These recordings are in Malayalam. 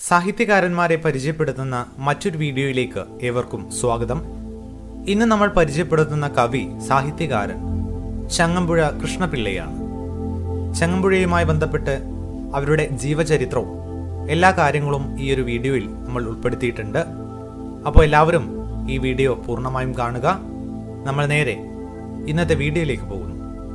സാഹിത്യകാരന്മാരെ പരിചയപ്പെടുത്തുന്ന മറ്റൊരു വീഡിയോയിലേക്ക് ഏവർക്കും സ്വാഗതം ഇന്ന് നമ്മൾ പരിചയപ്പെടുത്തുന്ന കവി സാഹിത്യകാരൻ ചങ്ങമ്പുഴ കൃഷ്ണപിള്ളയാണ് ചങ്ങമ്പുഴയുമായി ബന്ധപ്പെട്ട് അവരുടെ ജീവചരിത്രവും എല്ലാ കാര്യങ്ങളും ഈ ഒരു വീഡിയോയിൽ നമ്മൾ ഉൾപ്പെടുത്തിയിട്ടുണ്ട് അപ്പോൾ എല്ലാവരും ഈ വീഡിയോ പൂർണ്ണമായും കാണുക നമ്മൾ നേരെ ഇന്നത്തെ വീഡിയോയിലേക്ക് പോകുന്നു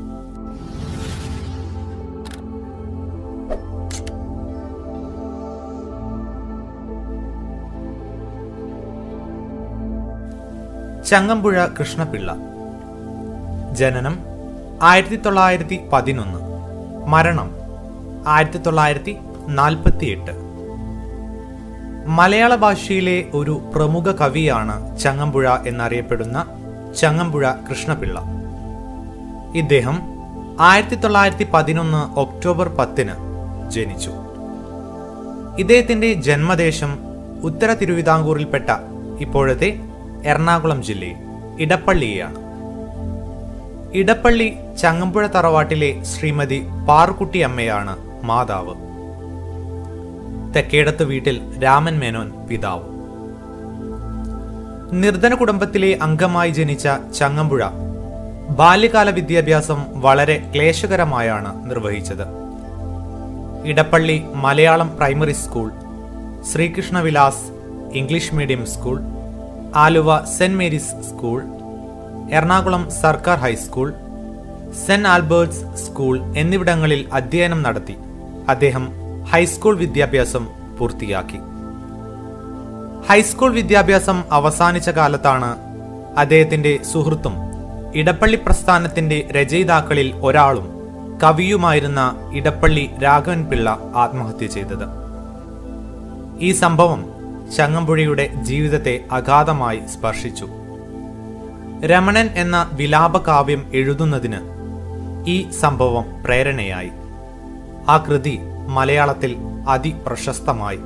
ചങ്ങമ്പുഴ കൃഷ്ണപിള്ള ജനനം ആയിരത്തി തൊള്ളായിരത്തി പതിനൊന്ന് മരണം ആയിരത്തി തൊള്ളായിരത്തി നാൽപ്പത്തിയെട്ട് മലയാള ഭാഷയിലെ ഒരു പ്രമുഖ കവിയാണ് ചങ്ങമ്പുഴ എന്നറിയപ്പെടുന്ന ചങ്ങമ്പുഴ കൃഷ്ണപിള്ള ഇദ്ദേഹം ആയിരത്തി തൊള്ളായിരത്തി പതിനൊന്ന് ഒക്ടോബർ പത്തിന് ജനിച്ചു ഇദ്ദേഹത്തിന്റെ ജന്മദേശം ഉത്തര തിരുവിതാംകൂറിൽപ്പെട്ട ഇപ്പോഴത്തെ എറണാകുളം ജില്ലയിൽ ഇടപ്പള്ളിയാണ് ഇടപ്പള്ളി ചങ്ങമ്പുഴ തറവാട്ടിലെ ശ്രീമതി പാറുക്കുട്ടി അമ്മയാണ് മാതാവ് തെക്കേടത്ത് വീട്ടിൽ രാമൻ മേനോൻ പിതാവ് നിർധന കുടുംബത്തിലെ അംഗമായി ജനിച്ച ചങ്ങമ്പുഴ ബാല്യകാല വിദ്യാഭ്യാസം വളരെ ക്ലേശകരമായാണ് നിർവഹിച്ചത് Edappally Malayalam primary school Sreekrishnavilas English medium school Aluva Saint Mary's school Ernakulam സർക്കാർ ഹൈസ്കൂൾ സെന്റ് ആൽബർട്ട്സ് സ്കൂൾ എന്നിവിടങ്ങളിൽ അധ്യയനം നടത്തി അദ്ദേഹം ഹൈസ്കൂൾ വിദ്യാഭ്യാസം പൂർത്തിയാക്കി ഹൈസ്കൂൾ വിദ്യാഭ്യാസം അവസാനിച്ച കാലത്താണ് അദ്ദേഹത്തിന്റെ സുഹൃത്തും ഇടപ്പള്ളി പ്രസ്ഥാനത്തിന്റെ രചയിതാക്കളിൽ ഒരാളും കവിയുമായിരുന്ന ഇടപ്പള്ളി രാഘവൻ പിള്ള ആത്മഹത്യ ചെയ്തത് ഈ സംഭവം ചങ്ങമ്പുഴയുടെ ജീവിതത്തെ അഗാധമായി സ്പർശിച്ചു രമണൻ എന്ന വിലാപകാവ്യം എഴുതുന്നതിന് ഈ സംഭവം പ്രേരണയായി ആ കൃതി മലയാളത്തിൽ അതിപ്രശസ്തമായി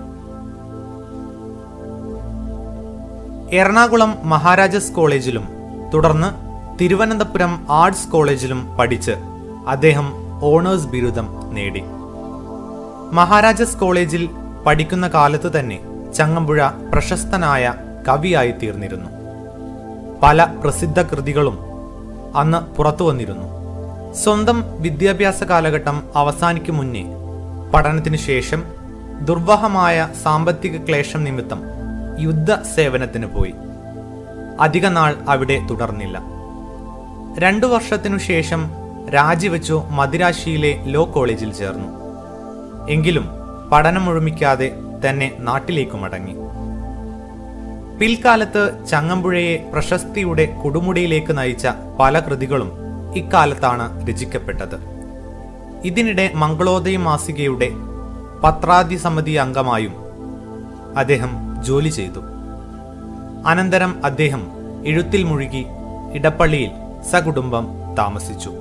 എറണാകുളം മഹാരാജാസ് കോളേജിലും തുടർന്ന് തിരുവനന്തപുരം ആർട്സ് കോളേജിലും പഠിച്ച് അദ്ദേഹം ഓണേഴ്സ് ബിരുദം നേടി മഹാരാജാസ് കോളേജിൽ പഠിക്കുന്ന കാലത്ത് തന്നെ ചങ്ങമ്പുഴ പ്രശസ്തനായ കവിയായി തീർന്നിരുന്നു പല പ്രസിദ്ധ കൃതികളും അന്ന് പുറത്തു വന്നിരുന്നു സ്വന്തം വിദ്യാഭ്യാസ കാലഘട്ടം അവസാനിക്കും മുന്നേ പഠനത്തിനു ശേഷം ദുർവഹമായ സാമ്പത്തിക ക്ലേശം നിമിത്തം യുദ്ധ സേവനത്തിന് പോയി അധിക നാൾ അവിടെ തുടർന്നില്ല രണ്ടു വർഷത്തിനു ശേഷം രാജിവെച്ചു മദിരാശിയിലെ ലോ കോളേജിൽ ചേർന്നു എങ്കിലും പഠനം മുഴുമിക്കാതെ തന്നെ നാട്ടിലേക്ക് മടങ്ങി പിൽക്കാലത്ത് ചങ്ങമ്പുഴയെ പ്രശസ്തിയുടെ കൊടുമുടിയിലേക്ക് നയിച്ച പല കൃതികളും ഇക്കാലത്താണ് രചിക്കപ്പെട്ടത് ഇതിനിടെ മംഗളോദയം മാസികയുടെ പത്രാദി സമിതി അംഗമായും അദ്ദേഹം ജോലി ചെയ്തു അനന്തരം അദ്ദേഹം എഴുത്തിൽ മുഴുകി ഇടപ്പള്ളിയിൽ സകുടുംബം താമസിച്ചു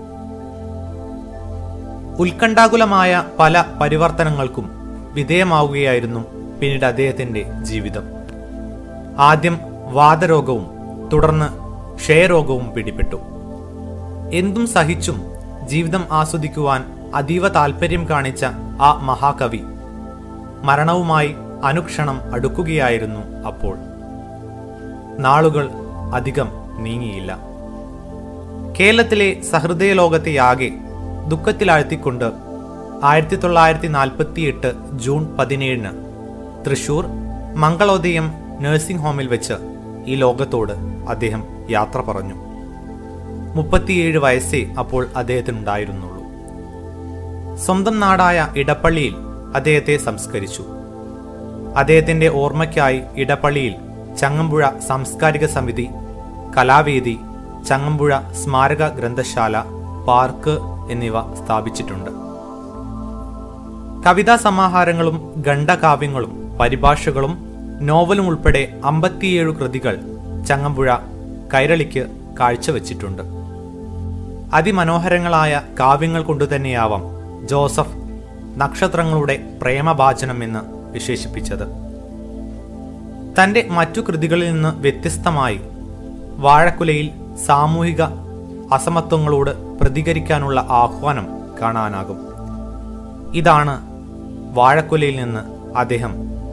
ഉത്കണ്ഠാകുലമായ പല പരിവർത്തനങ്ങൾക്കും വിധേയമാവുകയായിരുന്നു പിന്നീട് അദ്ദേഹത്തിന്റെ ജീവിതം ആദ്യം വാതരോഗവും തുടർന്ന് ക്ഷയരോഗവും പിടിപെട്ടു എന്തും സഹിച്ചും ജീവിതം ആസ്വദിക്കുവാൻ അതീവ താല്പര്യം കാണിച്ച ആ മഹാകവി മരണവുമായി അനുക്ഷണം അടുക്കുകയായിരുന്നു അപ്പോൾ നാളുകൾ അധികം നീങ്ങിയില്ല കേരളത്തിലെ സഹൃദയ ലോകത്തെയാകെ ദുഃഖത്തിലാഴ്ത്തിക്കൊണ്ട് ആയിരത്തി തൊള്ളായിരത്തി നാൽപ്പത്തി എട്ട് ജൂൺ പതിനേഴിന് തൃശൂർ മംഗളോദയം നഴ്സിംഗ് ഹോമിൽ വെച്ച് ഈ ലോകത്തോട് അദ്ദേഹം യാത്ര പറഞ്ഞു മുപ്പത്തിയേഴ് വയസ്സേ അപ്പോൾ അദ്ദേഹത്തിനുണ്ടായിരുന്നുള്ളൂ സ്വന്തം നാടായ ഇടപ്പള്ളിയിൽ അദ്ദേഹത്തെ സംസ്കരിച്ചു അദ്ദേഹത്തിന്റെ ഓർമ്മയ്ക്കായി ഇടപ്പള്ളിയിൽ ചങ്ങമ്പുഴ സാംസ്കാരിക സമിതി കലാവേദി ചങ്ങമ്പുഴ സ്മാരക ഗ്രന്ഥശാല പാർക്ക് എന്നിവ സ്ഥാപിച്ചിട്ടുണ്ട് കവിതാ സമാഹാരങ്ങളും ഖണ്ഡകാവ്യങ്ങളും പരിഭാഷകളും നോവലും ഉൾപ്പെടെ അമ്പത്തിയേഴ് കൃതികൾ ചങ്ങമ്പുഴ കൈരളിക്ക് കാഴ്ചവെച്ചിട്ടുണ്ട് അതിമനോഹരങ്ങളായ കാവ്യങ്ങൾ കൊണ്ടുതന്നെയാവാം ജോസഫ് നക്ഷത്രങ്ങളുടെ പ്രേമഭാചനം എന്ന് വിശേഷിപ്പിച്ചത് തന്റെ മറ്റു കൃതികളിൽ നിന്ന് വ്യത്യസ്തമായി വാഴക്കുലയിൽ സാമൂഹിക അസമത്വങ്ങളോട് പ്രതികരിക്കാനുള്ള ആഹ്വാനം കാണാനാകും ഇതാണ് വാഴക്കുലയിൽ നിന്ന് അദ്ദേഹം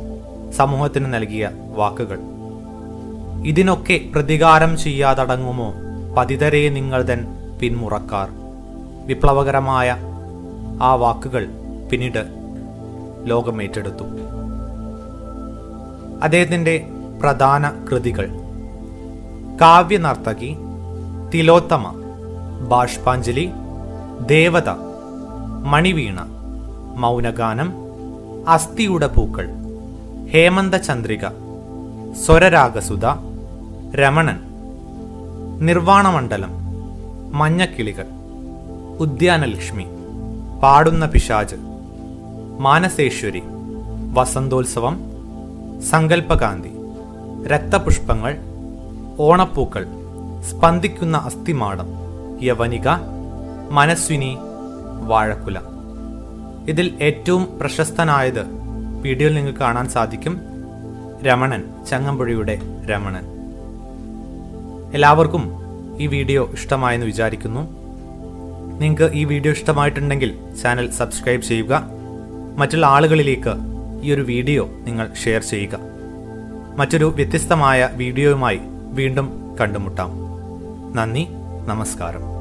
സമൂഹത്തിന് നൽകിയ വാക്കുകൾ ഇതിനൊക്കെ പ്രതികാരം ചെയ്യാതടങ്ങുമോ പതിതരെ നിങ്ങൾ തൻ പിന്മുറക്കാർ വിപ്ലവകരമായ ആ വാക്കുകൾ പിന്നീട് ലോകമേറ്റെടുത്തു അദ്ദേഹത്തിൻ്റെ പ്രധാന കൃതികൾ കാവ്യനർത്തകി തിലോത്തമ ബാഷ്പാഞ്ജലി ദേവത മണിവീണ മൗനഗാനം അസ്ഥിയുടെ പൂക്കൾ ഹേമന്ത ചന്ദ്രിക സ്വരരാഗസുധ രമണൻ നിർവാണമണ്ഡലം മഞ്ഞക്കിളികൾ ഉദ്യാനലക്ഷ്മി പാടുന്ന പിശാജ് മാനസേശ്വരി വസന്തോത്സവം സങ്കല്പകാന്തി രക്തപുഷ്പങ്ങൾ ഓണപ്പൂക്കൾ സ്പന്ദിക്കുന്ന അസ്ഥിമാടം യവനിക മനസ്വിനി വാഴക്കുല ഇതിൽ ഏറ്റവും പ്രശസ്തനായത് വീഡിയോയിൽ നിങ്ങൾക്ക് കാണാൻ സാധിക്കും രമണൻ ചങ്ങമ്പുഴയുടെ രമണൻ എല്ലാവർക്കും ഈ വീഡിയോ ഇഷ്ടമായെന്ന് വിചാരിക്കുന്നു നിങ്ങൾക്ക് ഈ വീഡിയോ ഇഷ്ടമായിട്ടുണ്ടെങ്കിൽ ചാനൽ സബ്സ്ക്രൈബ് ചെയ്യുക മറ്റുള്ള ആളുകളിലേക്ക് ഈ ഒരു വീഡിയോ നിങ്ങൾ ഷെയർ ചെയ്യുക മറ്റൊരു വ്യത്യസ്തമായ വീഡിയോയുമായി വീണ്ടും കണ്ടുമുട്ടാം നന്ദി നമസ്കാരം